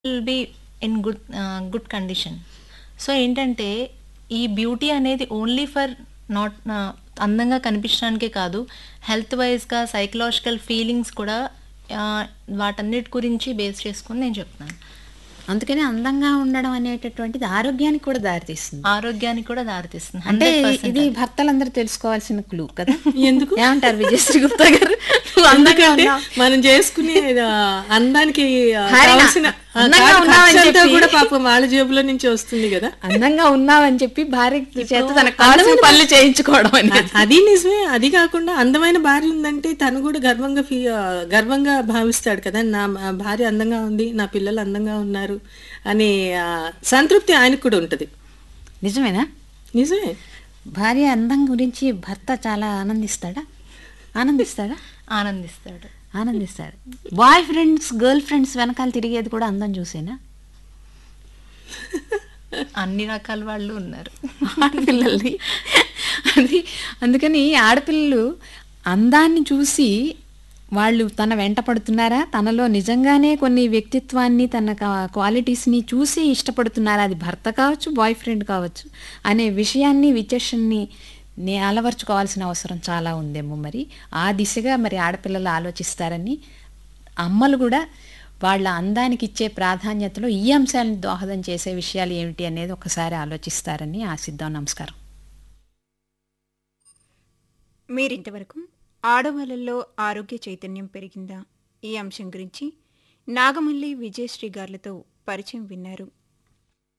Will be in good good condition so ఏంటంటే ఈ beauty అనేది ఓన్లీ ఫర్ నాట్ అందంగా కనిపించడానికే కాదు హెల్త్ వైజ్గా సైకలాజికల్ ఫీలింగ్స్ కూడా ఆ, వాటన్నిటి గురించి బేస్ చేసుకుని నేను చెప్తున్నాను అందుకని అందంగా ఉండడం అనేటటువంటిది ఆరోగ్యానికి కూడా దారితీస్తుంది ఆరోగ్యానికి కూడా దారితీస్తుంది అంటే 100% ఇది భర్తలందరూ తెలుసుకోవాల్సిన క్లూ కదా ఎందుకు? ఏమంటారు విజయశ్రీ గుప్తా గారు నువ్వు అందంగా ఎందుకంటే ఉన్నావు. మనం చేసుకునే ఆ, అందానికి ఆ, హారినా, కావాల్సిన ఆ, అందంగా కాదు, ఉన్నావని ఖర్చంతా చెప్పి- కూడా పాపం వాళ్ళ జేబులో నుంచి వస్తుంది కదా అందంగా ఉన్నావని చెప్పి భార్య చేత తన కావాల్సిన పనులు చేయించుకోవడం అనేది అ- అది నిజమే అది కాకుండా అందమైన భార్య ఉందంటే తను కూడా గర్వంగా ఫీ ఆ, గర్వంగా భావిస్తాడు కదా నా ఆ, భార్య అందంగా ఉంది నా పిల్లలు అందంగా ఉన్నారు అనే ఆ, సంతృప్తి ఆయనకు కూడా ఉంటుంది నిజమేనా నిజమే భార్య అందం గురించి భర్త చాలా ఆనందిస్తాడా ఆనందిస్తాడా ఆనందిస్తాడు ఆనందిస్తాడు బాయ్ ఫ్రెండ్స్ గర్ల్ ఫ్రెండ్స్ వెనకాల తిరిగేది కూడా అందం చూసేనా అన్ని రకాల వాళ్ళు ఉన్నారు ఆడపిల్లల్ని అది అందుకని ఆడపిల్లలు అందాన్ని చూసి వాళ్ళు తన వెంట పడుతున్నారా తనలో నిజంగానే కొన్ని వ్యక్తిత్వాన్ని తన కా- క్వాలిటీస్ని చూసి ఇష్టపడుతున్నారా అది భర్త కావచ్చు బాయ్ ఫ్రెండ్ కావచ్చు అనే విషయాన్ని విచక్షణని నే అలవర్చుకోవాల్సిన అవసరం చాలా ఉందేమో మరి ఆ దిశగా మరి ఆడపిల్లలు ఆలోచిస్తారని అమ్మలు కూడా వాళ్ళ అందానికి ఇచ్చే ప్రాధాన్యతలో ఈ అంశాలను దోహదం చేసే విషయాలు ఏమిటి అనేది ఒకసారి ఆలోచిస్తారని ఆశిద్దాం నమస్కారం మీరింతవరకు ఆడవాళ్ళల్లో ఆరోగ్య చైతన్యం పెరిగిందా ఈ అంశం గురించి నాగమల్లి విజయశ్రీ గార్లతో పరిచయం విన్నారు